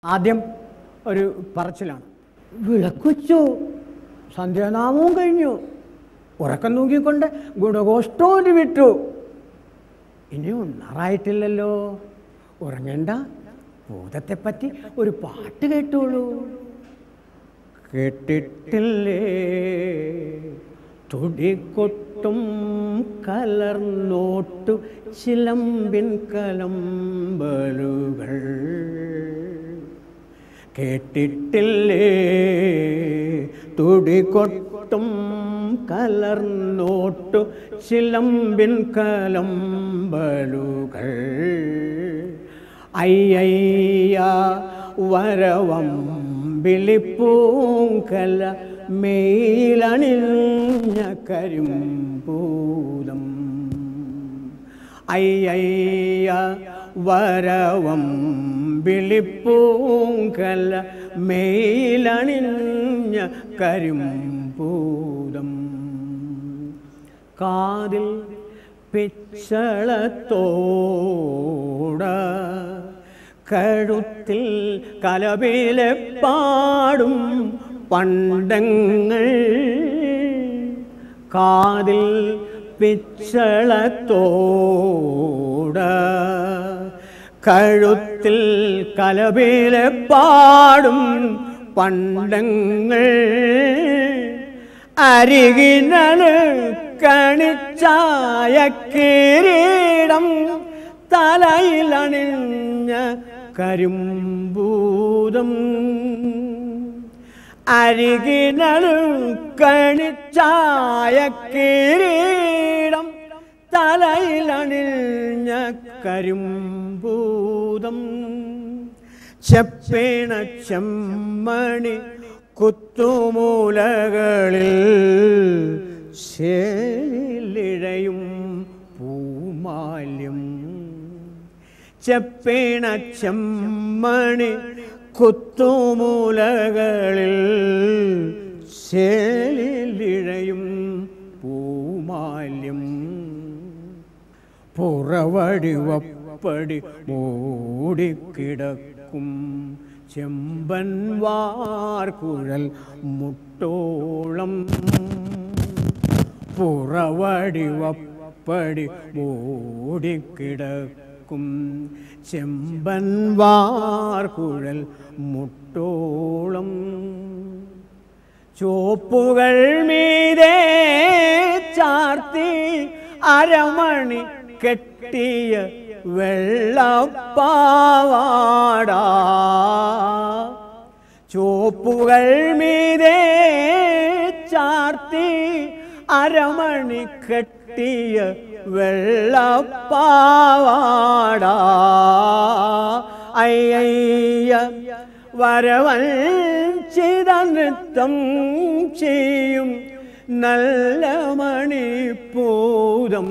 ആദ്യം ഒരു പറച്ചിലാണ് വിളക്കുച്ചു സന്ധ്യാനാമവും കഴിഞ്ഞു ഉറക്കം തൂക്കിക്കൊണ്ട് ഗുണഘോഷ്ടോര് വിട്ടു ഇനി ഉണ്ണാറായിട്ടില്ലല്ലോ ഉറങ്ങണ്ട ഭൂതത്തെപ്പറ്റി ഒരു പാട്ട് കേട്ടോളൂ കേട്ടിട്ടില്ലേ തുടികൊട്ടും കലർന്നോട്ടു ചിലമ്പിൻ കലമ്പലുകൾ കേട്ടിട്ടില്ലേ തുടികൊട്ടും കലർന്നോട്ടു ചിലമ്പിൻ കലമ്പലുകൾ അയ്യയ്യ വരവം വിളിപ്പൂങ്കല മേലണിഞ്ഞ കരിമ്പൂതം അയ്യയ്യ വരവം വിളിപ്പൂങ്കല മേലണിഞ്ഞ കരിമ്പൂതം കാതിൽ പിച്ചളത്തോട കഴുത്തിൽ കലപിലെ പാടും പണ്ടങ്ങൾ കാതിൽ പിച്ചളത്തോട കഴുത്തിൽ കലപിലെ പാടും പണ്ടങ്ങൾ അരികിനല് കണിച്ചായ കിരീടം തലയിലണിഞ്ഞ കരിമ്പൂതം അരികിനല് കണിച്ചായ കിരീടം തലയിലണിഞ്ഞ കരിമ്പൂതം ചെപ്പേണ ചെമ്മണി കുത്തുമൂലകളിൽ ശേലിഴയും പൂമാല്യം ചെപ്പേണ ചെമ്മണി കുത്തുമൂലകളിൽ ശേലിഴയും പൂമാല്യം പുറവടിവപ്പടി മൂടിക്കിടക്കും ചെമ്പൻ വാർക്കുഴൽ മുട്ടോളം പുറവടിവപ്പടി മൂടിക്കിടക്കും ചെമ്പൻ വാർക്കുഴൽ മുട്ടോളം ചോപ്പുകൾ മീതേ ചാർത്തി അരമണി കെട്ടിയ വെള്ളപ്പാവാട ചോപ്പുകൾ മീതേ ചാർത്തി അരമണി കെട്ടിയ വെള്ളപ്പാവാട അയ്യയ്യ വരവൻ ചിത നൃത്തം ചെയ്യും നല്ല മണിപ്പൂതം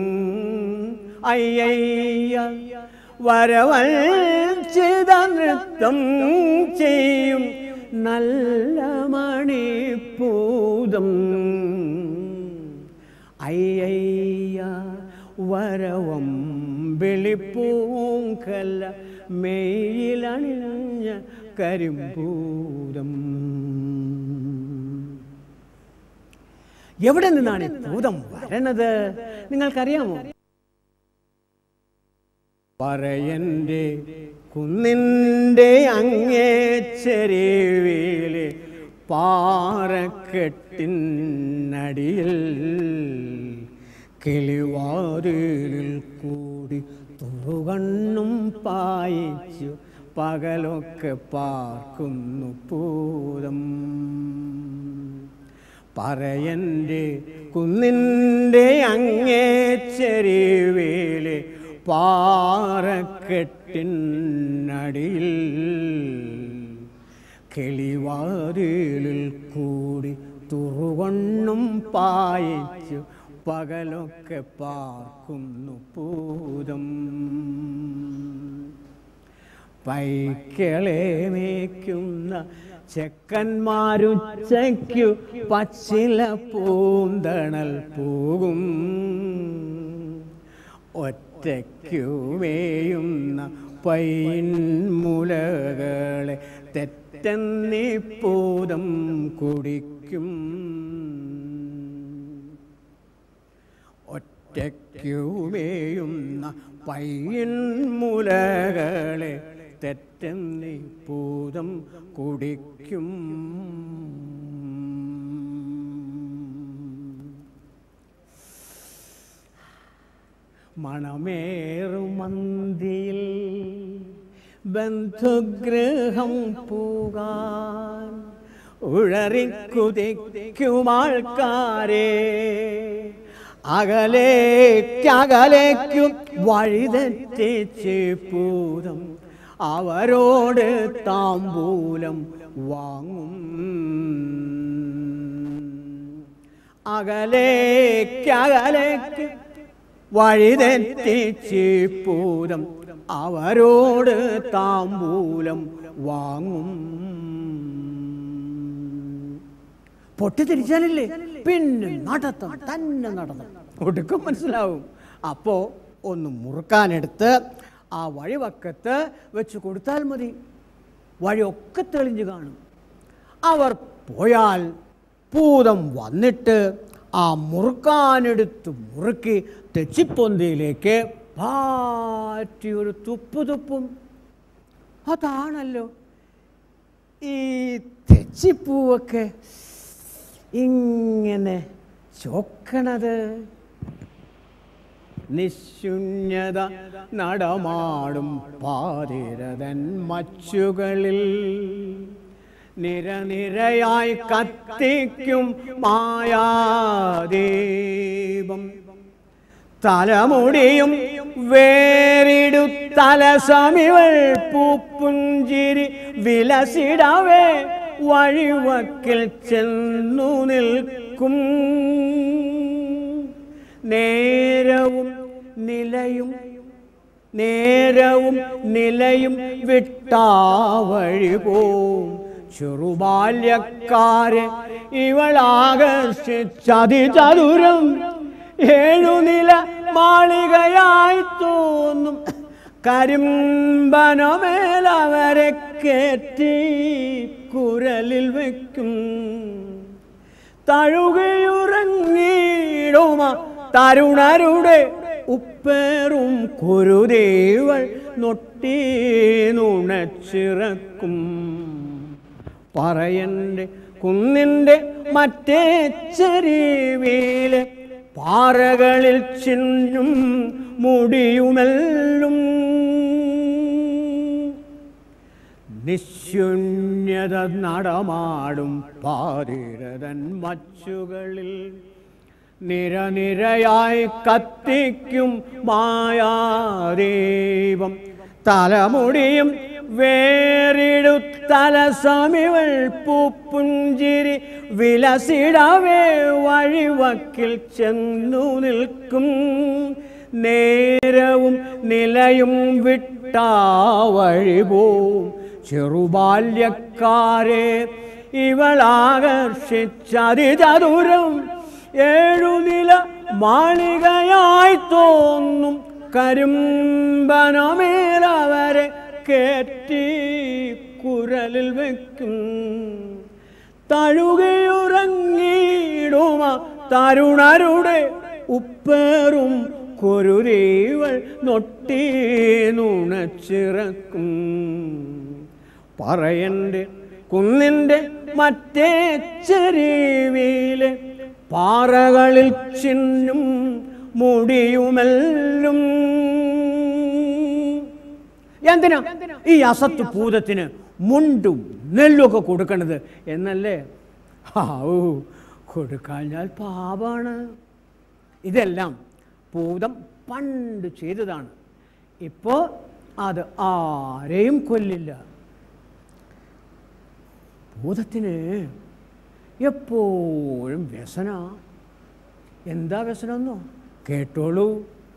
അയ്യയ്യ വരവൻ ചിത നൃത്തം ചെയ്യും നല്ല മണിപ്പൂതം അയ്യയ്യ വരവം വെളിപ്പൂങ്കല്ല മെയിലണിഞ്ഞ കരിമ്പൂതം എവിടെ നിന്നാണ് ഈ ഭൂതം വരണത് നിങ്ങൾക്കറിയാമോ പറയൻ്റെ കുന്നിൻ്റെ അങ്ങേ ചെരുവിലെ പാറക്കെട്ടിനടിയിൽ കിളിവാതിലിൽ കൂടി തുറുകണ്ണും പായിച്ചു പകലൊക്കെ പാർക്കുന്നു പൂതം പറയൻ്റെ കുന്നിൻ്റെ അങ്ങേ ചെരുവിലെ പാറക്കെട്ടിനടിയിൽ കിളിവാതിലിൽ കൂടി തുറുകൊണ്ണും പായിച്ചു പകലൊക്കെ പാർക്കുന്നു പൂതം പൈക്കളെ മേയ്ക്കുന്ന ചെക്കന്മാരുച്ചയ്ക്കു പച്ചില പൂന്തണൽ പോകും ഒറ്റയ്ക്കു വേയുന്ന പൈൻ മുലകളെ തെറ്റന്നിപ്പൂതം കുടിക്കും ഒറ്റയ്ക്കുമേയുന്ന പയ്യൻ മുലകളെ തെറ്റന്നിപ്പൂതം കുടിക്കും മണമേറുമന്തിയിൽ ബന്ധുഗൃഹം പൂകാൻ ഉഴറിക്കുതിക്കുമാൾക്കാരെ അകലേക്കകലേക്കും വഴിതെറ്റിച്ച് പൂതം അവരോട് താമ്പൂലം വാങ്ങും അകലേക്കകലേക്ക് വഴിതെറ്റിച്ച് പൂതം അവരോട് താമ്പൂലം വാങ്ങും പൊട്ടിത്തിരിച്ചാലില്ലേ പിന്നെ നടത്തം തന്നെ നടന്നു ഒടുക്കം മനസ്സിലാവും അപ്പോൾ ഒന്ന് മുറുക്കാനെടുത്ത് ആ വഴിവക്കത്ത് വെച്ച് കൊടുത്താൽ മതി വഴിയൊക്കെ തെളിഞ്ഞു കാണും അവർ പോയാൽ പൂതം വന്നിട്ട് ആ മുറുക്കാനെടുത്ത് മുറുക്കി തെച്ചിപ്പൊന്തിയിലേക്ക് പാറ്റി ഒരു തുപ്പ് തുപ്പും അതാണല്ലോ ഈ തെച്ചിപ്പൂവൊക്കെ ഇങ്ങനെ ചോക്കണത് നിശൂന്യത നടമാടും പാതിരതൻ മച്ചുകളിൽ നിരനിരയായി കത്തിക്കും മായാദീപം തലമുടിയും വേറിടു തലസമിവൾ പൂപ്പുഞ്ചിരി വിലസിടവേ വഴിവക്കിൽ ചെന്നു നിൽക്കും നേരവും നിലയും നേരവും നിലയും വിട്ടാവഴി പോവും ചെറുബാല്യക്കാരെ ഇവളാകർഷിച്ചതിചതുരം ഏഴുനില മാളികയായി തോന്നും കരിമ്പനമേലവരെ കയറ്റി കുരലിൽ വയ്ക്കും തഴുകയുറങ്ങിടുമ തരുണരുടെ ഉപ്പേറും കുരുദേവൾ നൊട്ടി നുണച്ചിറക്കും പറയൻ്റെ കുന്നിൻ്റെ മറ്റേ ചെരിവിലെ പാറകളിൽ ചിന്നും മുടിയുമെല്ലും നിശൂന്യത നടമാടും പാതിരതൻ മച്ചുകളിൽ നിരനിരയായി കത്തിക്കും മായാദീപം തലമുടിയും വേറിടു തലസമിവൾ പൂപ്പുഞ്ചിരി വിലസിടവേ വഴിവക്കിൽ ചെന്നു നിൽക്കും നേരവും നിലയും വിട്ടാ വഴി പോവും ചെറുബാല്യക്കാരെ ഇവളാകർഷിച്ചതിചതുരം ഏഴുനില മാളികയായി തോന്നും കരിമ്പനമേലവരെ കയറ്റി കുരലിൽ വയ്ക്കും തഴുകയുറങ്ങിടുമ തരുണരുടെ ഉപ്പേറും കുരുരീവൾ നൊട്ടി നുണച്ചിറക്കും പറയൻ്റെ കുന്നിൻ്റെ മറ്റേ ചെരുവിലെ പാറകളിൽ ചിന്നും മുടിയുമെല്ലും എന്തിനാ ഈ അസത്ത് പൂതത്തിന് മുണ്ടും നെല്ലുമൊക്കെ കൊടുക്കണത് എന്നല്ലേ ഹാവൂ കൊടുക്കാഞ്ഞാൽ പാപാണ് ഇതെല്ലാം പൂതം പണ്ട് ചെയ്തതാണ് ഇപ്പോൾ അത് ആരെയും കൊല്ലില്ല ഭൂതത്തിന് എപ്പോഴും വ്യസന എന്താ വ്യസനമെന്നോ കേട്ടോളൂ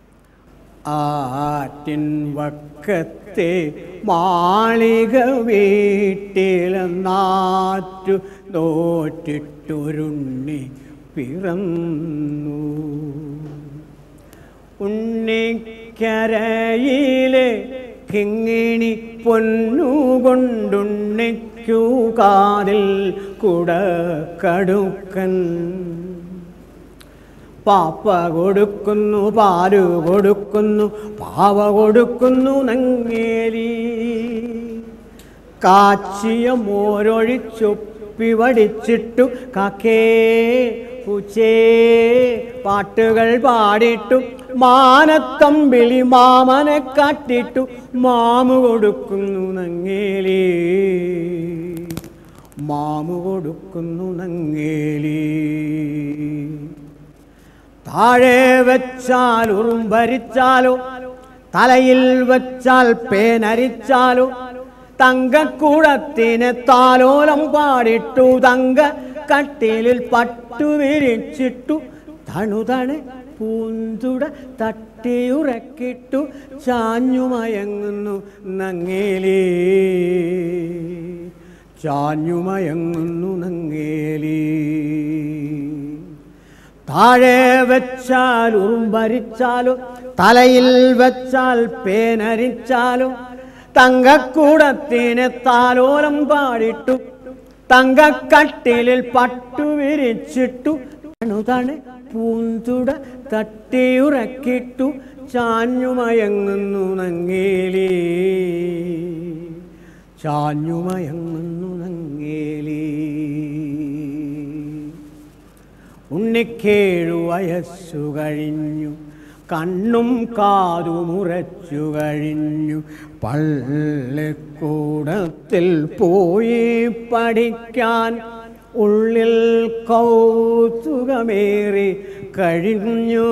ആറ്റിൻ വക്കത്തെ മാളിക വീട്ടിലെന്നാറ്റു നോറ്റിട്ടൊരുണ്ണി പിറന്നു ഉണ്ണിക്കരയിലെ കിങ്ങിണി പൊന്നുകൊണ്ടുണ്ണിക്കു കാതിൽ കുടക്കടുക്കൻ പാപ്പ കൊടുക്കുന്നു പാല് കൊടുക്കുന്നു പാവ കൊടുക്കുന്നു നങ്ങേലി കാച്ചിയ മോരൊഴിച്ചൊപ്പി വടിച്ചിട്ടു കാക്കേ പൂച്ചേ പാട്ടുകൾ പാടിട്ടു മാനത്തമ്പിളി മാമനെ കാട്ടിട്ടു മാമു കൊടുക്കുന്നു നങ്ങേലി മാമു കൊടുക്കുന്നു നങ്ങേലി താഴെ വെച്ചാൽ ഉറുമ്പരിച്ചാലോ തലയിൽ വെച്ചാൽ പേനരിച്ചാലോ തങ്കക്കൂടത്തിന് താലോലം പാടിട്ടു തങ്ക കട്ടിലിൽ പട്ടു വിരിച്ചിട്ടു തണുതണെ പൂന്തുട തട്ടിയുറക്കിട്ടു ചാഞ്ഞുമയങ്ങുന്നു നങ്ങേലി ചാഞ്ഞുമയങ്ങുന്നു നങ്ങേലി താഴെ വെച്ചാൽ ഉറുമ്പരിച്ചാലോ തലയിൽ വെച്ചാൽ പേനരിച്ചാലോ തങ്കക്കൂടത്തിന് താലോലം പാടിട്ടു തങ്കക്കട്ടിലിൽ പട്ടു വിരിച്ചിട്ടു തണുതണെ പൂന്തുട തട്ടിയുറക്കിട്ടു ചാഞ്ഞുമയങ്ങുന്നു നങ്ങേലി ചാഞ്ഞുമയങ്ങുന്നു നങ്ങേലി ഉണ്ണിക്കേഴു വയസ്സു കഴിഞ്ഞു കണ്ണും കാതുമുറച്ചു കഴിഞ്ഞു പള്ളിക്കൂടത്തിൽ പോയി പഠിക്കാൻ ഉള്ളിൽ കൗതുകമേറി കഴിഞ്ഞു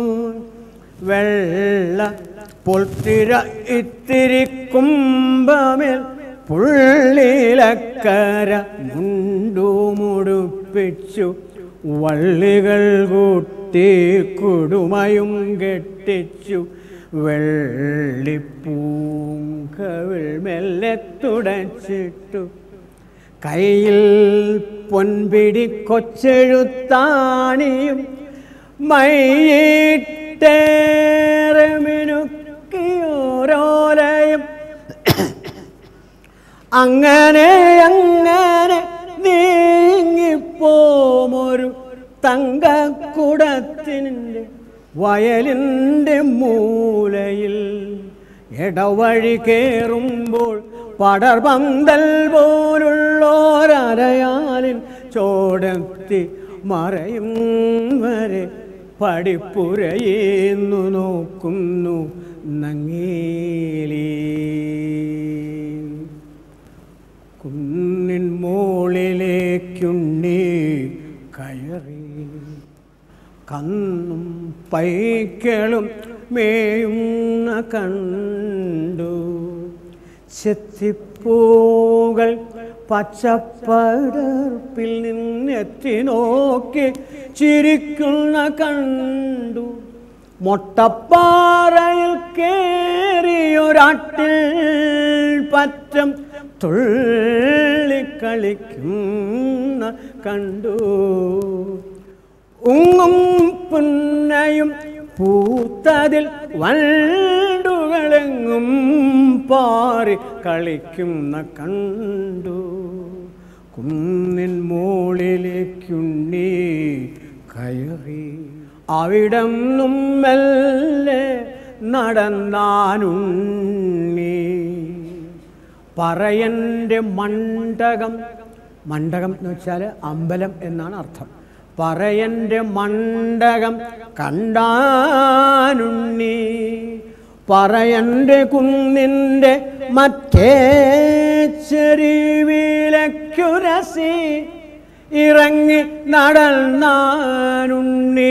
വെള്ള പൊൽത്തിര ഇത്തിരി കുംഭമേൽ പുള്ളിലക്കര മുണ്ടു മുടുപ്പിച്ചു വള്ളികൾ കൂട്ടി കുടുമയും കെട്ടിച്ചു വെള്ളിപ്പൂങ്കവിൾ മെല്ലെ തുടച്ചിട്ടു കയ്യിൽ പൊൻപിടി കൊച്ചെഴുത്താണിയും മൈയിട്ടേറെ മിനുക്കിയോരോലയും അങ്ങനെ അങ്ങനെ നീങ്ങിപ്പോമൊരു തങ്കക്കുടത്തിൻ്റെ വയലിൻ്റെ മൂലയിൽ ഇടവഴി കേറുമ്പോൾ പടർപന്തൽ പോലുള്ളോരരയാലിൻ ചോടത്തി മറയും വരെ പടിപ്പുരയെന്നു നോക്കുന്നു നങ്ങേലി കുന്നിൻ മോളിലേക്കുണ്ണി കയറി കന്നും പൈക്കളും മേയുന്ന കണ്ടു ചെത്തിപ്പൂകൾ പച്ചപ്പടർപ്പിൽ നിന്നെത്തി നോക്കി ചിരിക്കുന്ന കണ്ടു മൊട്ടപ്പാറയിൽ കേറിയൊരാട്ടിൽ പറ്റം തുള്ളിക്കളിക്കുന്ന കണ്ടു ഉങ്ങും പുന്നയും പൂത്തതിൽ വണ്ടുകളെങ്ങും പാറി കളിക്കുന്ന കണ്ടു കുന്നിൻ മോളിലേക്കുണ്ണി കയറി അവിടം മെല്ലെ നടന്നാനുണ്ണി പറയൻ്റെ മണ്ഡകം മണ്ഡകം എന്ന് വെച്ചാൽ അമ്പലം എന്നാണ് അർത്ഥം പറയൻ്റെ മണ്ഡകം കണ്ടാനുണ്ണി പറയൻ്റെ കുന്നിൻ്റെ മറ്റേ ചെരിവിലക്കുരസി ഇറങ്ങി നടന്നാനുണ്ണി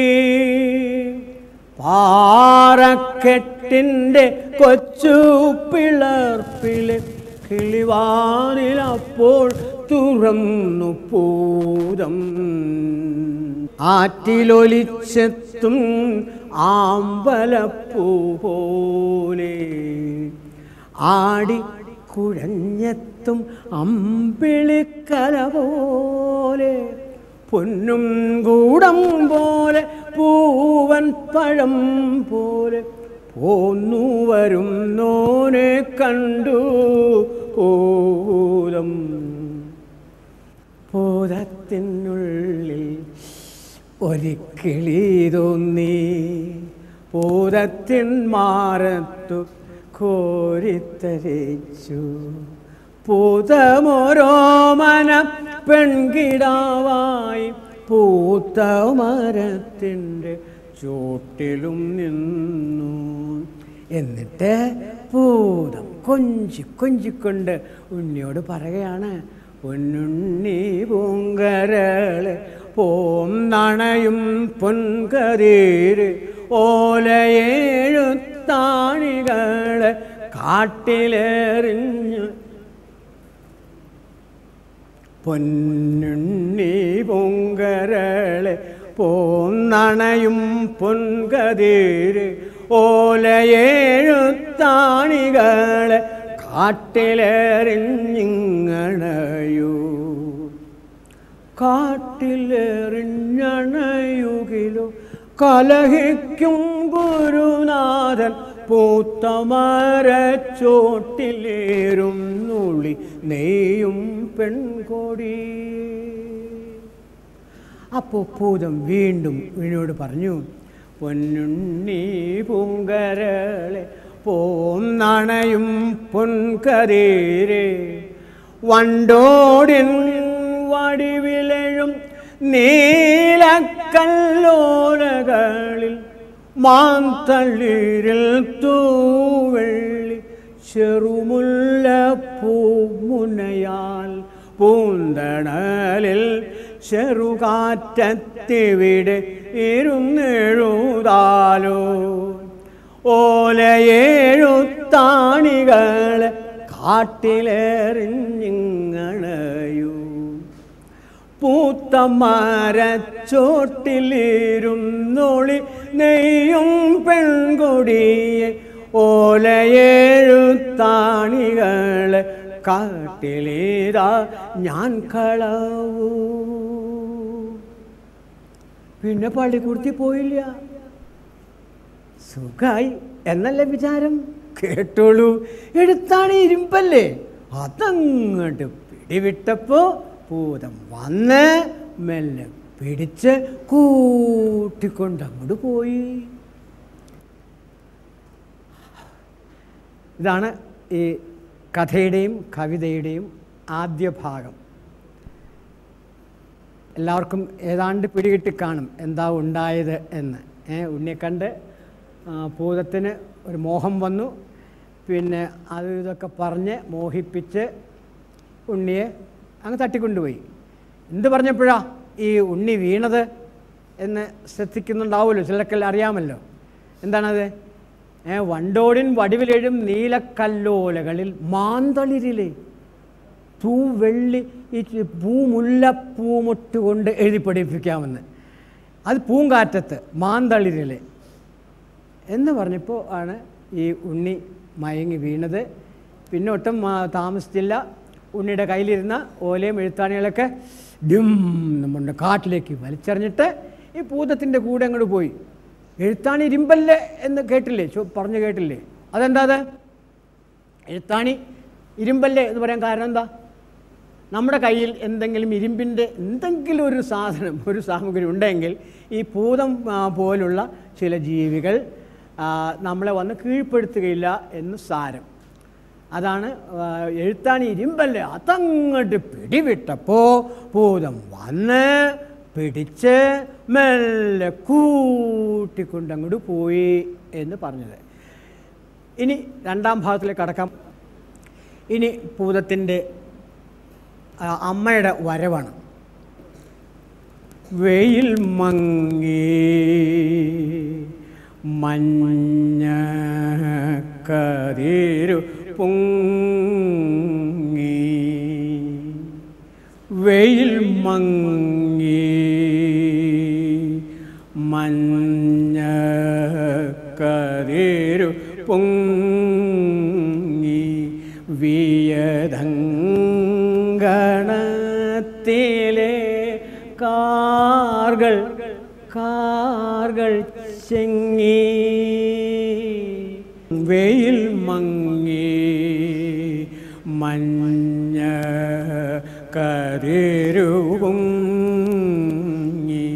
പാറക്കെട്ടിൻ്റെ കൊച്ചു പിളർപ്പിലെ കിളിവാതിലപ്പോൾ തുറന്നു പൂരം ആറ്റിലൊലിച്ചെത്തും ആമ്പലപ്പൂ പോലെ ആടി കുഴഞ്ഞെത്തും അമ്പിളിക്കല പോലെ പൊന്നും കൂടം പോലെ പൂവൻ പഴം പോലെ പോന്നു വരുന്നോനെ കണ്ടു പൂതം പൂതത്തിനുള്ളിൽ ഒരിക്കിളി തോന്നി പൂതത്തിൻ മാറത്തു കോരിത്തരിച്ചു പൂതമോരോമന പെൺകിടാവായി പൂത്ത മരത്തിൻ്റെ ചോട്ടിലും നിന്നു എന്നിട്ട് പൂതം കൊഞ്ചി കൊഞ്ചിക്കൊണ്ട് ഉണ്ണിയോട് പറയുകയാണ് പൊന്നുണ്ണി പൂങ്കരള് പോം നണയും പൊൻകതീര് ഓലയേഴുത്താണികള് കാട്ടിലെറിഞ്ഞു പൊന്നുണ്ണി പൊങ്കരള് പോന്നണയും പൊൻകതീര് ഓലയേഴുത്താണികള് കാട്ടിലെറിഞ്ഞിങ്ങണയൂ കാട്ടിലെറിഞ്ഞണയുകിലോ കലഹിക്കും ഗുരുനാഥൻ പൂത്തമരച്ചോട്ടിലേറും നുളി നെയ്യും പെൺകൊടി അപ്പോൾ പൂതം വീണ്ടും വിനോട് പറഞ്ഞു പൊന്നുണ്ണി പൂങ്കരളെ പോം നണയും പൊൻകരേരെ വണ്ടോടിൻ വടിവിലഴും നീലക്കല്ലോലകളിൽ മാന്തളിരിൽ തൂവെള്ളി ചെറുമുല്ലപ്പൂമുനയാൽ പൂന്തണലിൽ ചെറുകാറ്റത്തിവിടെ ഇരുന്നെഴുതാലോ ഓലയേഴുത്താണികളെ കാട്ടിലെറിഞ്ഞിങ്ങണയൂ പൂത്തമരച്ചോട്ടിലിരുന്നൊളി നെയ്യും പെൺകൊടിയെ ഓലയേഴുത്താണികളെ കാട്ടിലേതാ ഞാൻ കളവൂ പിന്നെ പള്ളിക്കൂടത്തിൽ പോയില്ല സുഖായി എന്നല്ല വിചാരം കേട്ടോളൂ എടുത്താണ് ഇരുമ്പല്ലേ അതങ്ങോട്ട് പിടിവിട്ടപ്പോ ഭൂതം വന്ന് മെല്ലെ പിടിച്ച് കൂട്ടിക്കൊണ്ട് അങ്ങോട്ട് പോയി ഇതാണ് ഈ കഥയുടെയും കവിതയുടെയും ആദ്യ ഭാഗം എല്ലാവർക്കും ഏതാണ്ട് പിടികിട്ടി കാണും എന്താ ഉണ്ടായത് എന്ന് ഏ, ഉണ്ണിയെ കണ്ട് ആ, ഭൂതത്തിന് ഒരു മോഹം വന്നു പിന്നെ അത് ഇതൊക്കെ പറഞ്ഞ് മോഹിപ്പിച്ച് ഉണ്ണിയെ അങ്ങ് തട്ടിക്കൊണ്ടുപോയി എന്ത് പറഞ്ഞപ്പോഴാ ഈ ഉണ്ണി വീണത് എന്ന് ശ്രദ്ധിക്കുന്നുണ്ടാവുമല്ലോ ചിലർക്കെല്ലാം അറിയാമല്ലോ എന്താണത് ഏ വണ്ടോടിൻ വടിവിലെഴും നീലക്കല്ലോലകളിൽ മാന്തളിരിലെ തൂവെള്ളി ഈ ചി- പൂമുല്ല പൂമൊട്ട് കൊണ്ട് എഴുതി പഠിപ്പിക്കാമെന്ന് അത് പൂങ്കാറ്റത്ത് മാന്തളിരിലെ എന്ന് പറഞ്ഞപ്പോൾ ആണ് ഈ ഉണ്ണി മയങ്ങി വീണത് പിന്നെ ഒട്ടും ആ, താമസിച്ചില്ല ഉണ്ണിയുടെ കയ്യിലിരുന്ന ഓലയും എഴുത്താണികളൊക്കെ ഡിം നമ്മുടെ കാട്ടിലേക്ക് വലിച്ചെറിഞ്ഞിട്ട് ഈ ഭൂതത്തിൻ്റെ കൂടെ അങ്ങോട്ട് പോയി എഴുത്താണി ഇരുമ്പല്ലേ എന്ന് കേട്ടില്ലേ ചോ- പറഞ്ഞു കേട്ടില്ലേ അതെന്താ അത് എഴുത്താണി ഇരുമ്പല്ലേ എന്ന് പറയാൻ കാരണം എന്താ നമ്മുടെ കയ്യിൽ എന്തെങ്കിലും ഇരുമ്പിൻ്റെ എന്തെങ്കിലും ഒരു സാധനം ഒരു സാമഗ്രി ഉണ്ടെങ്കിൽ ഈ ഭൂതം ആ, പോലുള്ള ചില ജീവികൾ ആ, നമ്മളെ വന്ന് കീഴ്പ്പെടുത്തുകയില്ല എന്ന് സാരം അതാണ് ആ, എഴുത്താണി ഇരുമ്പല്ലേ അതങ്ങോട്ട് പിടിവിട്ടപ്പോൾ ഭൂതം വന്ന് പിടിച്ച് മെല്ലെ കൂട്ടിക്കൊണ്ട് അങ്ങോട്ട് പോയി എന്ന് പറഞ്ഞത് ഇനി രണ്ടാം ഭാഗത്തിലേക്ക് കടക്കാം ഇനി ഭൂതത്തിൻ്റെ ആ, അമ്മയുടെ വരവാണ് വെയിൽ മങ്ങി മഞ്ഞ കതിരു പൊങ്ങി വെയിൽ മങ്ങി മഞ്ഞ കതിരു പൊങ്ങി വിയതങ്കണത്തിലെ കാർകൾ കാർകൾ ചെങ്ങി വെയിൽ മങ്ങി മഞ്ഞ കതിരുകുങ്ങി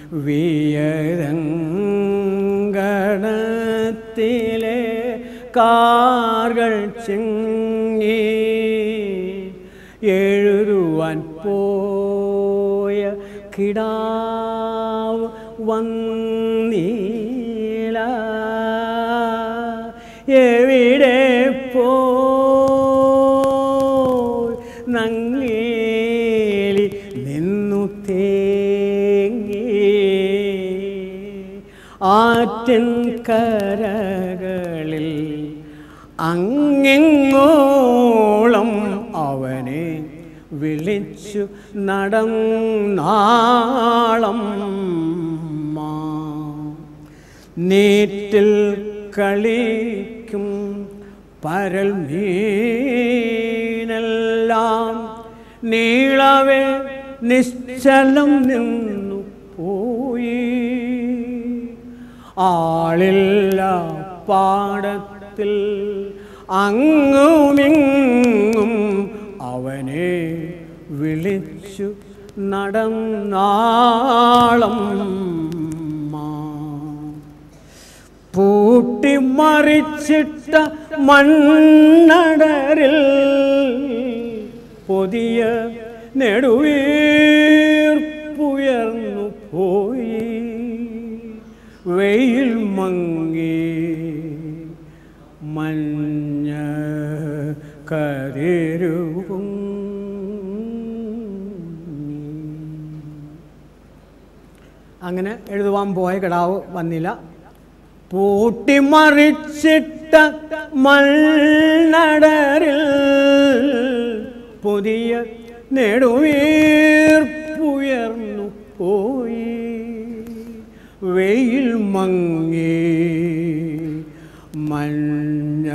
വിയരങ്കണത്തിലെ കാർകൾ ചിങ്ങി എഴുതുവാൻ പോയ കിടാവ് വന്നീല എവിടെ പോയി നങ്ങേലി നിന്നു തേങ്ങി ആറ്റിൻ കരകളിൽ അങ്ങിങ്ങോളം അവനെ വിളിച്ചു നടന്നാളം നീറ്റിൽ കളിക്കും പരൽ മീനെല്ലാം നീളവേ നിശ്ചലം നിന്നു പോയി ആളില്ല പാടത്തിൽ അങ്ങുമിങ്ങും അവനെ വിളിച്ചു നടന്നാളം പൂട്ടിമറിച്ചിട്ട മണ്ണടരിൽ പുതിയ നെടുവീർപ്പുയർന്നു പോയി വെയിൽ മങ്ങി മഞ്ഞ കതിരുകും അങ്ങനെ എഴുതുവാൻ പോയ കിടാവ് വന്നില്ല പൂട്ടിമറിച്ചിട്ട മണ്ണടരിൽ പുതിയ നെടുവീർപ്പുയർന്നു പോയി വെയിൽ മങ്ങി മഞ്ഞ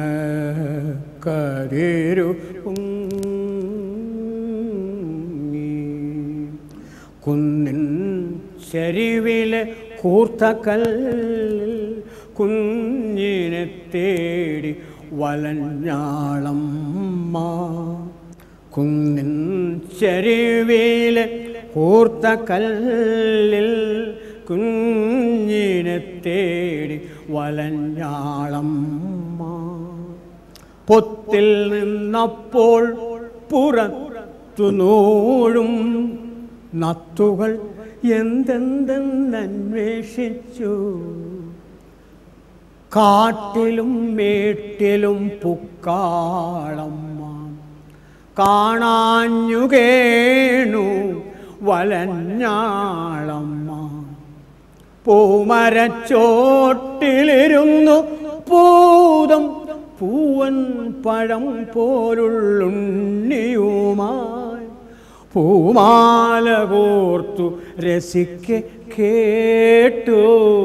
കതിരു കുന്നിൻ ചരിവിലെ കൂർത്ത കല്ലിൽ കുഞ്ഞിനെ തേടി വലഞ്ഞാളമ്മ കുന്നിൻ ചരിവിലെ കൂർത്ത കല്ലിൽ കുഞ്ഞിനെ തേടി വലഞ്ഞാളമ്മ പൊത്തിൽ നിന്നപ്പോൾ പുറത്തു നൂഴും നത്തുകൾ എന്തെന്തെന്നന്വേഷിച്ചു കാട്ടിലും മേട്ടിലും പുക്കാളമ്മ കാണാഞ്ഞു കേണു വലഞ്ഞാളമ്മ പൂമരച്ചോട്ടിലിരുന്നു പൂതം പൂവൻ പഴം പോലുള്ളുണ്ണിയുമായി പൂമാല കോർത്തു രസിക്കെ കേട്ടു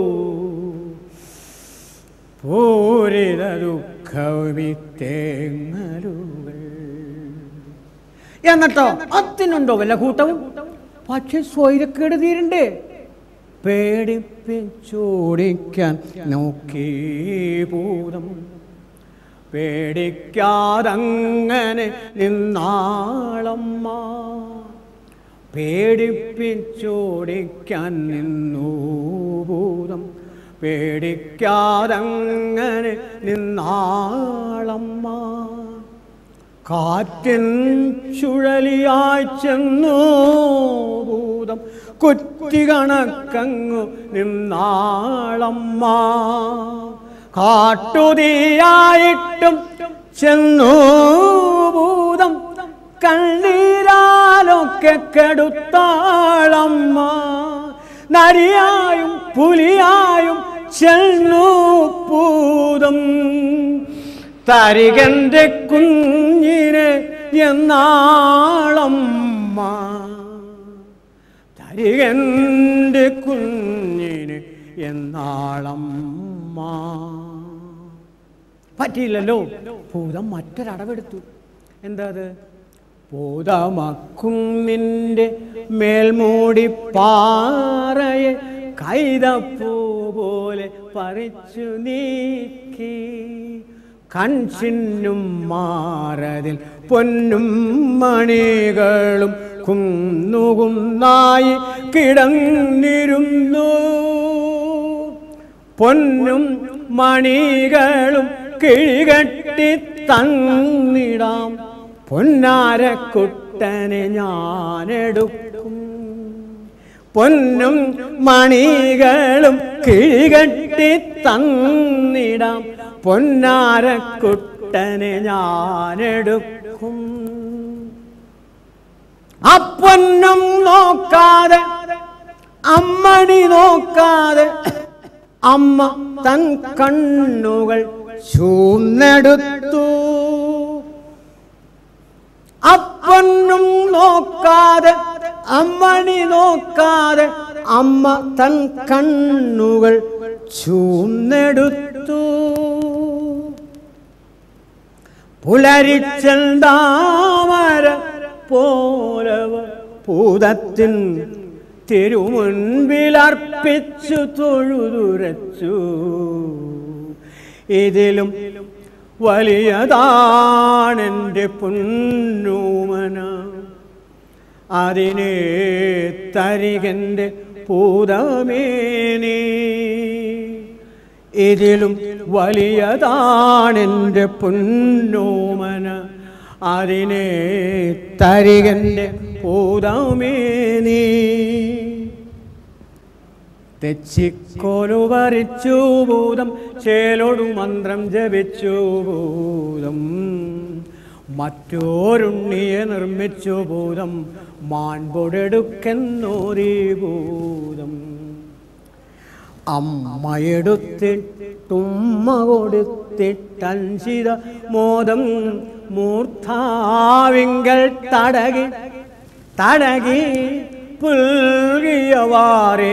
പൂരിത ദുഃഖവിത്തേങ്ങലുകൾ എന്നിട്ടോ അതിനുണ്ടോ വല്ല കൂട്ടവും പക്ഷെ സ്വൈരക്കേട് തീരണ്ടേ പേടിപ്പിച്ചോടിക്കാൻ നോക്കി ഭൂതം പേടിക്കാതങ്ങനെ നിന്നാളമ്മ പേടിപ്പിച്ചോടിക്കാൻ നിന്നു ഭൂതം പേടിക്കാതങ്ങനെ നിന്നാളമ്മ കാറ്റിൻ ചുഴലിയായി ചെന്നു ഭൂതം കുറ്റി കണക്കങ്ങു നിന്നാളമ്മ കാട്ടുതീയായിട്ടും ചെന്നു ഭൂതം കണ്ണീരാലൊക്കെ കെടുത്താളമ്മ നരിയായും പുലിയായും ചെന്നു പൂതം തരികന്റെ കുഞ്ഞിനെ എന്നാളമ്മ തരികന്റെ കുഞ്ഞിന് എന്നാളമ്മ പറ്റിയില്ലല്ലോ ഭൂതം മറ്റൊരടവെടുത്തു എന്താ അത് ഭൂതമക്കുന്നിൻ്റെ മേൽമൂടി പാറയെ കൈതപ്പൂ പോലെ പറിച്ചു നീക്കി കൺചിന്നും മാറതിൽ പൊന്നും മണികളും കുന്നുകുന്നായി കിടന്നിരുന്നു പൊന്നും മണികളും കിഴികെട്ടി തന്നിടാം പൊന്നാരക്കുട്ടനെ ഞാനെടുക്കും പൊന്നും മണികളും കിഴികെട്ടി തന്നിടാം പൊന്നാരക്കുട്ടനെ ഞാനെടുക്കും അപ്പൊന്നും നോക്കാതെ അമ്മണി നോക്കാതെ അമ്മ തൻ കണ്ണുകൾ ചൂന്നെടുത്തു അപ്പൊന്നും നോക്കാതെ അമ്മണി നോക്കാതെ അമ്മ തൻ കണ്ണുകൾ ചൂന്നെടുത്തു പുലരിച്ചെന്താമര പോലവ പൂതത്തിൻ തിരുമുൻപിലർപ്പിച്ചു തൊഴുതുരച്ചു ഇതിലും വലിയതാണെൻ്റെ പൊന്നൂമന അതിനെ തരികൻ്റെ പൂതമേനേ ഇതിലും വലിയതാണെൻ്റെ പൊന്നോമന അതിനെ തരികൻ്റെ പൂതമേനീ തെച്ചിക്കോലു പറിച്ചു ഭൂതം ചേലോടു മന്ത്രം ജപിച്ചു ഭൂതം മറ്റോരുണ്ണിയെ നിർമ്മിച്ചു ഭൂതം മാൻപൊടെടുക്കെന്നോരീ ഭൂതം അമ്മയെടുത്തിട്ടുമ്മ കൊടുത്തിട്ടൻസിത മോദം മൂർധാവിങ്കൽ തടകി തടകി പുൽകിയവാറേ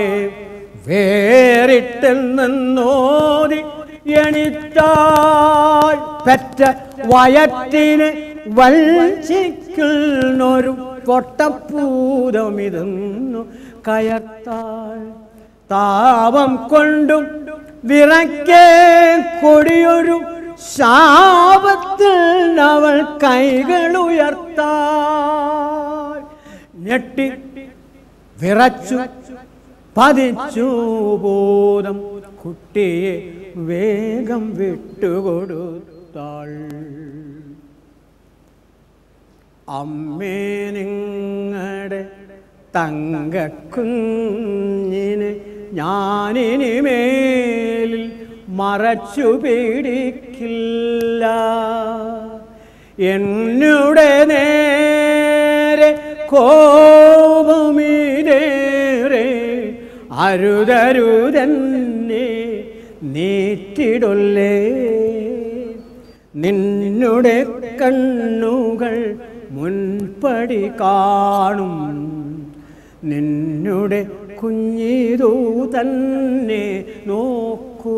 വേറിട്ടെന്നോതി എണിത്താൾ പെറ്റ വയറ്റിന് വൽച്ചിക്കുന്നൊരു പൊട്ടപ്പൂതമിതെന്നു കയർത്താൾ താപം കൊണ്ടും വിറയ്ക്കേ കൊടിയൊരു ശാപത്തിൽ അവൾ കൈകൾ ഉയർത്താൾ ഞെട്ടി വിറച്ചു പതിച്ചു ബോധം കുട്ടിയെ വേഗം വിട്ടുകൊടുത്താൾ അമ്മേ നിങ്ങളുടെ തങ്കക്കുഞ്ഞിന് ഞാനിനി മേലിൽ മറച്ചു പിടിക്കില്ല എന്നുടെ നേരെ കോപമിതേറെ അരുതരുതെന്നെ നീറ്റിടൊല്ലേ നിന്നുടെ കണ്ണുകൾ മുൻപടി കാണും നിന്നുടെ കുഞ്ഞിതു തന്നെ നോക്കൂ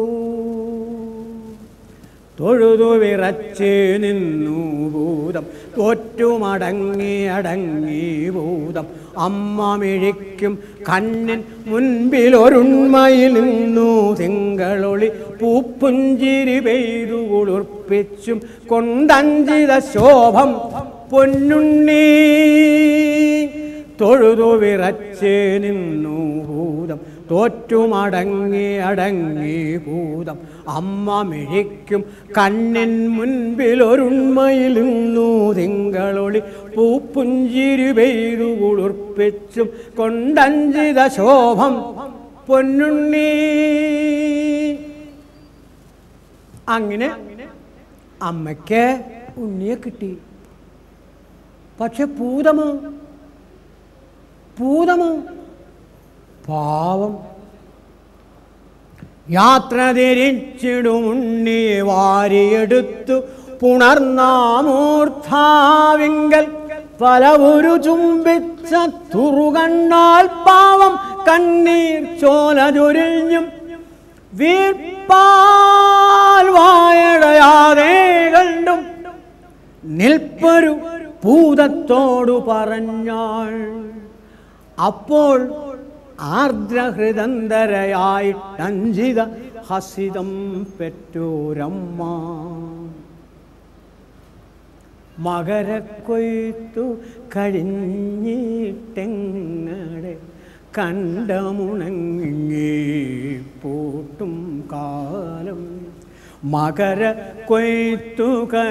തൊഴുതു വിറച്ച് നിന്നു ഭൂതം തോറ്റുമടങ്ങി അടങ്ങി ഭൂതം അമ്മ മിഴിക്കും കണ്ണിൻ മുൻപിൽ ഒരുണ്മയിൽ നിന്നു തിങ്കളൊളി പൂപ്പുഞ്ചിരി പെയ്തു കുളിർപ്പിച്ചും കൊണ്ടഞ്ചിത ശോഭം പൊന്നുണ്ണി തൊഴുതു വിറച്ച് നിന്നു ഭൂതം തോറ്റുമടങ്ങി അടങ്ങി ഭൂതം അമ്മ മിഴിക്കും കണ്ണിൻ മുൻപിൽ ഒരുണ്മയിൽ നിന്നു തിങ്കളൊളി പൂപ്പുഞ്ചിരി പെയ്തു കുളിർപ്പിച്ചും കൊണ്ടഞ്ചിത ശോഭം പൊന്നുണ്ണി അങ്ങനെ അമ്മയ്ക്ക് ഉണ്ണിയെ കിട്ടി പക്ഷെ പൂതമോ പൂതമോ പാവം യാത്ര തിരിച്ചിടും ഉണ്ണിയെ വാരിയെടുത്തു പുണർന്നാമൂർധാവിങ്കൽ പലവുരു ചുംബിച്ച തുറുകണ്ണാൽ പാവം കണ്ണീർ ചോല ചൊരിഞ്ഞും വീർപ്പാൽ വായടയാതെ കണ്ടും നിൽപ്പൊരു ഭൂതത്തോടു പറഞ്ഞാൾ അപ്പോൾ ആർദ്രഹൃദന്തരയായിട്ടഞ്ചിത ഹസിതം പെറ്റോരമ്മ മകരക്കൊയ്ത്തു കഴിഞ്ഞിട്ടെങ്ങടെ കണ്ടമുണങ്ങി പൂട്ടും കാലം മകര കൊയ്ത്തു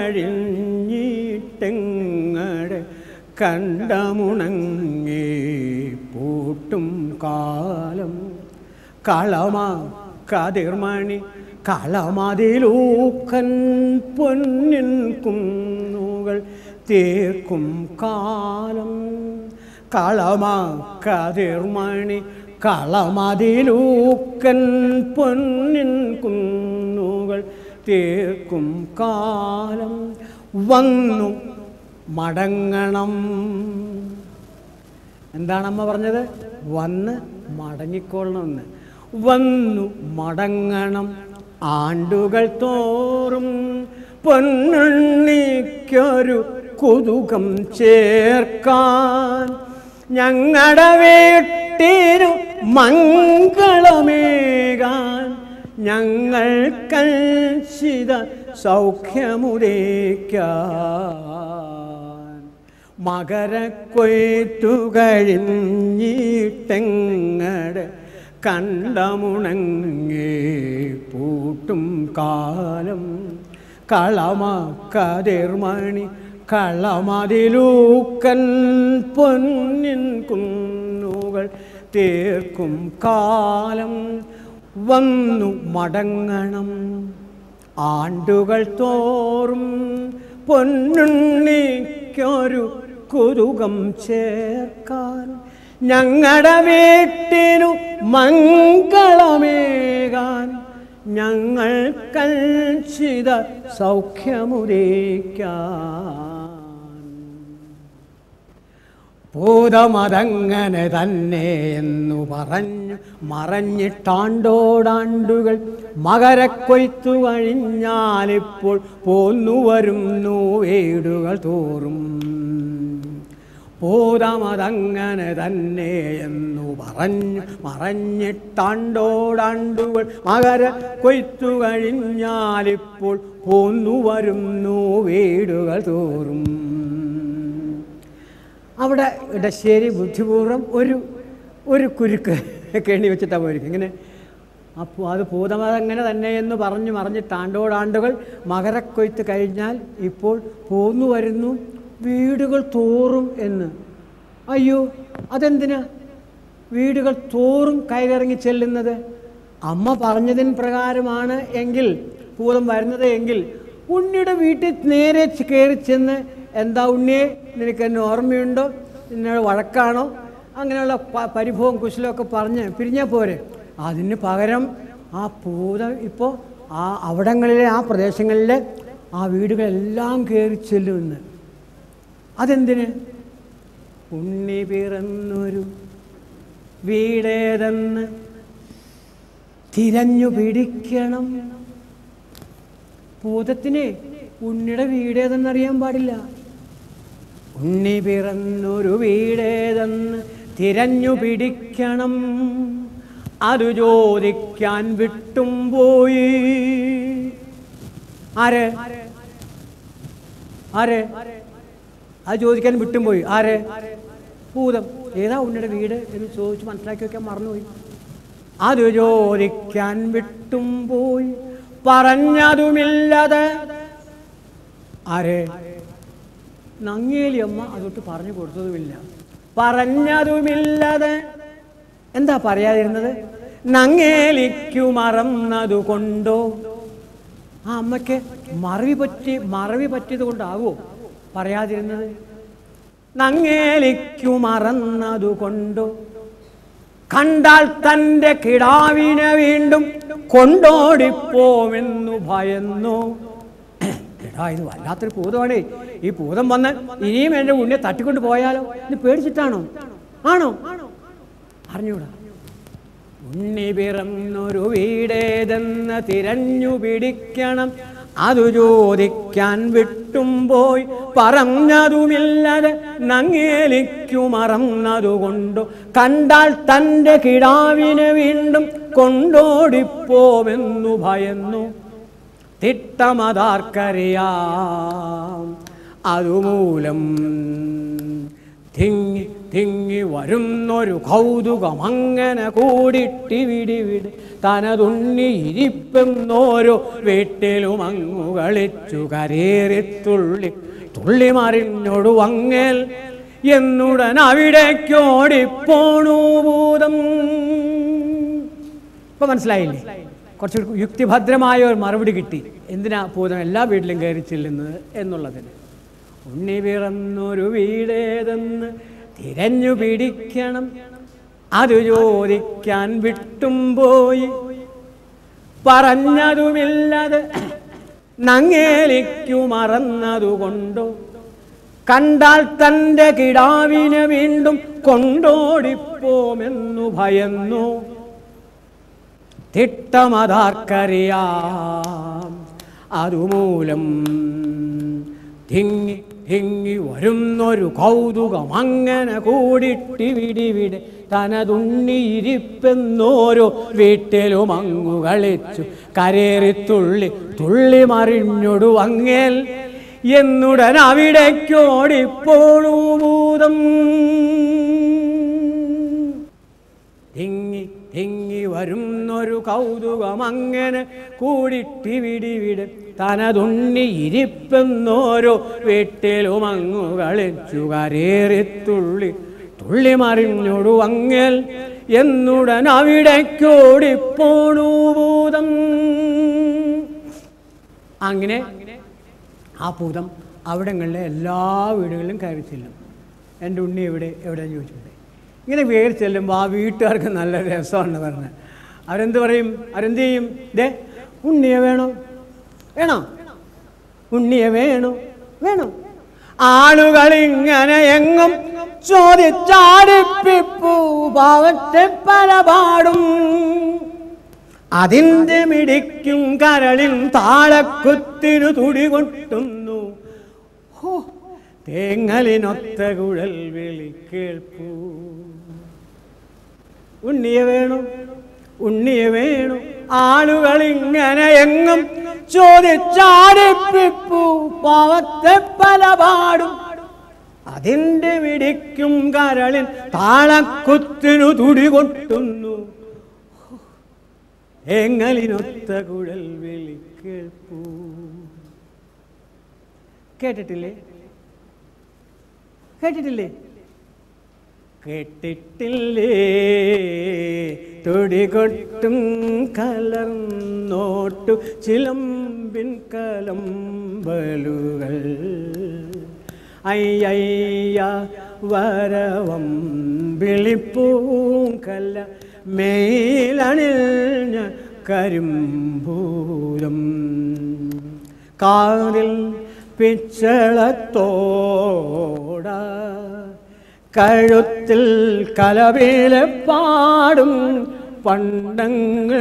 കഴിഞ്ഞിട്ടെങ്ങടെ കണ്ടമുണങ്ങി പൂട്ടും കാലം കളമ കതിർമണി കളമതിലൂക്കൻ പൊന്നിൻ കുന്നുകൾ തീർക്കും കാലം കളമ കതിർമണി കളമതിലൂക്കൻ പൊന്നിൻ കുന്നുകൾ തീർക്കും കാലം വന്നു മടങ്ങണം എന്താണ് അമ്മ പറഞ്ഞത് വന്ന് മടങ്ങിക്കൊള്ളണമെന്ന് വന്നു മടങ്ങണം ആണ്ടുകൾ തോറും പൊന്നുണ്ണിക്കൊരു കുതുകം ചേർക്കാൻ ഞങ്ങളുടെ വീട്ടിനു മംഗളമേകാൻ ഞങ്ങൾ കൽഷിത സൗഖ്യമുരേക്കാൻ മകരക്കൊയ്ത്തു കഴിഞ്ഞിട്ടെങ്ങട് കണ്ടമുണങ്ങി പൂട്ടും കാലം കളമ കതിർമണി കളമതിലൂക്കൻ പൊന്നിൻ കുന്നുകൾ തീർക്കും കാലം വന്നു മടങ്ങണം ആണ്ടുകൾ തോറും പൊന്നുണ്ണിക്കൊരു കുതുകം ചേർക്കാൻ ഞങ്ങളുടെ വീട്ടിനു മംഗളമേകാൻ ഞങ്ങൾ കൽഷിത സൗഖ്യമുരേക്കാൻ ഭൂതമതങ്ങനെ തന്നെ എന്നു പറഞ്ഞു മറഞ്ഞിട്ടാണ്ടോടാണ്ടുകൾ മകരക്കൊയ്ത്തു കഴിഞ്ഞാലിപ്പോൾ പോന്നു വരുന്നു വീടുകൾ തോറും ഭൂതമതങ്ങനെ തന്നെ എന്നു പറഞ്ഞു മറഞ്ഞിട്ടാണ്ടോടാണ്ടുകൾ മകര കൊയ്ത്തു കഴിഞ്ഞാലിപ്പോൾ പോന്നു വരുന്നു വീടുകൾ തോറും അവിടെ ഇടശ്ശേരി ബുദ്ധിപൂർവ്വം ഒരു ഒരു കുരുക്ക് കെണി വെച്ചിട്ടാണ് പോയിരിക്കും ഇങ്ങനെ അപ്പോൾ അത് ഭൂതമതങ്ങനെ തന്നെ എന്ന് പറഞ്ഞ് മറിഞ്ഞിട്ട് ആണ്ടോടാണ്ടുകൾ മകരക്കൊയ്ത്ത് കഴിഞ്ഞാൽ ഇപ്പോൾ പോന്നു വരുന്നു വീടുകൾ തോറും എന്ന് അയ്യോ അതെന്തിനാ വീടുകൾ തോറും കയറിറങ്ങി ചെല്ലുന്നത് അമ്മ പറഞ്ഞതിന് പ്രകാരമാണ് എങ്കിൽ ഭൂതം വരുന്നത് എങ്കിൽ ഉണ്ണിയുടെ വീട്ടിൽ നേരെ ചെ- കയറി ചെന്ന് എന്താ ഉണ്ണിയെ നിനക്ക് എന്നെ ഓർമ്മയുണ്ടോ നിന്നോട് വഴക്കാണോ അങ്ങനെയുള്ള പ- പരിഭവം കുശലമൊക്കെ പറഞ്ഞ് പിരിഞ്ഞാൽ പോരെ അതിന് പകരം ആ ഭൂതം ഇപ്പോൾ ആ അവിടങ്ങളിലെ ആ പ്രദേശങ്ങളിലെ ആ വീടുകളെല്ലാം കയറി ചെല്ലുമെന്ന് അതെന്തിന് ഉണ്ണി പിറന്നൊരു വീടേതെന്ന് തിരഞ്ഞു പിടിക്കണം ഭൂതത്തിന് ഉണ്ണിയുടെ വീടേതെന്നറിയാൻ പാടില്ല ഉണ്ണി പിറന്നൊരു വീടേതെന്ന് തിരഞ്ഞു പിടിക്കണം അത് ചോദിക്കാൻ വിട്ടും പോയി ആര് ആര് അത് ചോദിക്കാൻ വിട്ടും പോയി ആര് ഭൂതം ഏതാ ഉണ്ണിയുടെ വീട് എന്ന് ചോദിച്ച് മനസ്സിലാക്കി വെക്കാൻ മറന്നുപോയി അത് ചോദിക്കാൻ വിട്ടും പോയി പറഞ്ഞതുമില്ലത് ആരെ നങ്ങേലി അമ്മ അതൊട്ട് പറഞ്ഞു കൊടുത്തതുമില്ല പറഞ്ഞതുമില്ലത് എന്താ പറയാതിരുന്നത് നങ്ങേലിക്കു മറന്നതു കൊണ്ടോ ആ അമ്മയ്ക്ക് മറവി പറ്റി മറവി പറ്റിയത് കൊണ്ടാവോ പറയാതിരുന്നത് നങ്ങേലിക്കു മറന്നതു കൊണ്ടോ കണ്ടാൽ തൻ്റെ കിടാവിനെ വീണ്ടും കൊണ്ടോടിപ്പോമെന്നു ഭയന്നു എടാ ഇത് വല്ലാത്തൊരു ഭൂതമാണേ ഈ ഭൂതം വന്ന് ഇനിയും എൻ്റെ ഉണ്ണിയെ തട്ടിക്കൊണ്ട് പോയാലോ ഇത് പേടിച്ചിട്ടാണോ ആണോ അറിഞ്ഞൂടാ ഉണ്ണി പിറന്നൊരു വീടേതെന്ന് തിരഞ്ഞു പിടിക്കണം അതു ചോദിക്കാൻ വിട്ടും പോയി പറഞ്ഞതുമില്ലത് നങ്ങേലിക്കു മറന്നതുകൊണ്ടു കണ്ടാൽ തൻ്റെ കിടാവിനെ വീണ്ടും കൊണ്ടോടിപ്പോമെന്നു ഭയന്നു തിട്ടമതാർക്കറിയാം അതുമൂലം തിങ്ങി തിങ്ങി വരുന്നൊരു കൗതുകം അങ്ങനെ കൂടിട്ടിവിടി വിടി തനതുണ്ണി ഇരിപ്പെന്നോരോ വീട്ടിലും അങ്ങു കളിച്ചു കരേറി തുള്ളി തുള്ളി മറിഞ്ഞൊടു വങ്ങൽ എന്നുടൻ അവിടേക്കോടിപ്പോണു ഭൂതം ഇപ്പൊ മനസ്സിലായില്ലേ കുറച്ച് യുക്തിഭദ്രമായ ഒരു മറുപടി കിട്ടി എന്തിനാ ഭൂതം എല്ലാ വീട്ടിലും കയറി ചെല്ലുന്നത് എന്നുള്ളതിന് ഉണ്ണി പിറന്നൊരു വീടേതെന്ന് തിരഞ്ഞു പിടിക്കണം അത് ചോദിക്കാൻ വിട്ടും പോയി പറഞ്ഞതുമില്ലത് നങ്ങേലിക്കു മറന്നതുകൊണ്ടോ കണ്ടാൽ തൻ്റെ കിടാവിനെ വീണ്ടും കൊണ്ടോടിപ്പോമെന്നു ഭയന്നു തിട്ടമതാർക്കറിയാം അതുമൂലം തിങ്ങി തിങ്ങി വരുന്നൊരു കൗതുകം അങ്ങനെ കൂടിട്ടി വിടിവിടെ തനതുണ്ണിയിരിപ്പെന്നോരോ വീട്ടിലും അങ്ങു കളിച്ചു കരേറി തുള്ളി തുള്ളി മറിഞ്ഞൊടു അങ്ങേൽ എന്നുടൻ അവിടേക്കോടിപ്പോണു ഭൂതം തിങ്ങി തിങ്ങി വരുന്നൊരു കൗതുകം അങ്ങനെ കൂടിട്ടി വിടിവിട് തനതുണ്ണി ഇരിപ്പെന്നോരോ വീട്ടിലും അങ്ങു കളിച്ചു കരേറി തുള്ളി തുള്ളി മറിഞ്ഞൊടു അങ്ങൽ എന്നുടൻ അവിടേക്കോടിപ്പോണു ഭൂതം അങ്ങനെ ആ ഭൂതം അവിടങ്ങളിലെ എല്ലാ വീടുകളിലും കയറി ചെല്ലും എൻ്റെ ഉണ്ണി എവിടെ എവിടെയെന്ന് ചോദിച്ചിട്ടുണ്ട് ഇങ്ങനെ കയറി ചെല്ലുമ്പോൾ ആ വീട്ടുകാർക്ക് നല്ല രസമാണ് പറഞ്ഞത് അവരെന്ത് പറയും അവരെന്ത് ചെയ്യും ദേ ഉണ്ണിയെ വേണോ വേണോ ഉണ്ണിയെ വേണോ വേണോ ആളുകൾ ഇങ്ങനെ എങ്ങും ചോദിച്ചാടിപ്പിപ്പൂ പാവത്തെ പല പാടും അതിൻ്റെ മിടിക്കും കരളിൽ താളക്കുത്തിനു തുടി കൊട്ടുന്നു ഹോ തേങ്ങലിനൊത്ത കുഴൽ വിളി കേൾപ്പൂ ഉണ്ണിയെ വേണു ഉണ്ണിയെ വേണു ആളുകൾ ഇങ്ങനെ എങ്ങും ചോദിച്ചാടിപ്പിപ്പൂ പാവത്തെ പല പാടും അതിൻ്റെ മിടിക്കും കരളിൽ താളക്കുത്തിനു തുടി കൊട്ടുന്നു എങ്ങലിനൊത്ത കുഴൽ വിളി കേൾപ്പൂ കേട്ടിട്ടില്ലേ കേട്ടിട്ടില്ലേ കേട്ടിട്ടില്ലേ തുടികൊട്ടും കലർന്നോട്ടു ചിലമ്പിൻ കലമ്പലുകൾ അയ്യയ്യ വരവം വിളിപ്പൂങ്കല്ല മേലണിഞ്ഞ കരിമ്പൂരം കാതിൽ പിച്ചളത്തോട കഴുത്തിൽ കലവിലെ പാടും പണ്ടങ്ങൾ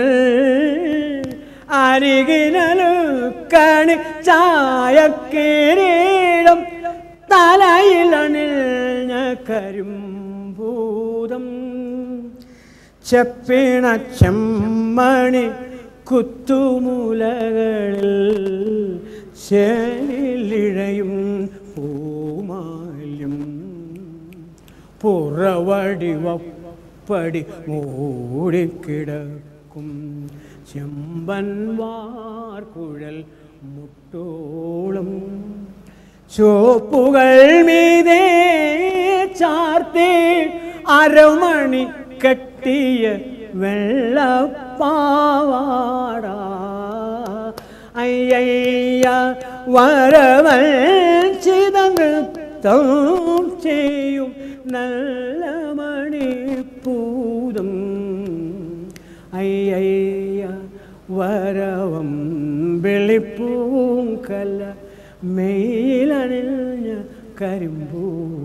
അരികിനലു കണി ചായക്കിരീടം തലയിലണിഞ്ഞ കരിമ്പൂതം ചെപ്പിണ ചെമ്മണി കുത്തുമൂലകളിൽ ചേലിഴയും പൂമാല്യം പുറവടിവപ്പടി മൂടിക്കിടക്കും ചെമ്പൻവാർ കുഴൽ മുട്ടോളം ചോപ്പുകൾ മീതേ ചാർത്തി അരമണി കെട്ടിയ വെള്ളപ്പാവാട അയ്യയ്യ വരവൽ ചിതനൃത്തം ചെയ്യും നല്ല മണിപ്പൂതം അയ്യയ്യ വരവം വെളിപ്പൂങ്കല്ല മെയിലണിഞ്ഞ കരിമ്പൂ